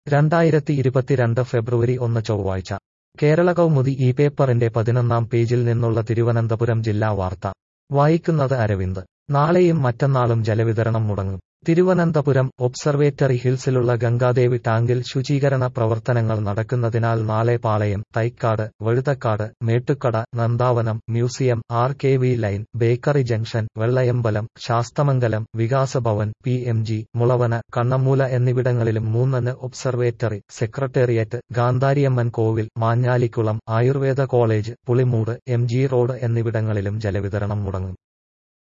രണ്ടായിരത്തി ഇരുപത്തിരണ്ട് ഫെബ്രുവരി ഒന്ന് ചൊവ്വാഴ്ച കേരള കൗമുദി ഈ പേപ്പറിന്റെ പതിനൊന്നാം പേജിൽ നിന്നുള്ള തിരുവനന്തപുരം ജില്ലാ വാർത്ത വായിക്കുന്നത് അരവിന്ദ് നാളെയും മറ്റന്നാളും ജലവിതരണം മുടങ്ങും തിരുവനന്തപുരം ഒബ്സർവേറ്ററി ഹിൽസിലുള്ള ഗംഗാദേവി ടാങ്കിൽ ശുചീകരണ പ്രവർത്തനങ്ങൾ നടക്കുന്നതിനാൽ നാളെ Palayam Thycaud Vazhuthacaud Mettukada Nandavanam museum R K V line bakery junction Vellayambalam Sasthamangalam Vikasbhavan P M G Mulavana Kannammoola എന്നിവിടങ്ങളിലും മൂന്നിന് observatory secretariat Gandhariamman Kovil Manjalikulam Ayurveda college Pulimoodu M G road എന്നിവിടങ്ങളിലും ജലവിതരണം മുടങ്ങും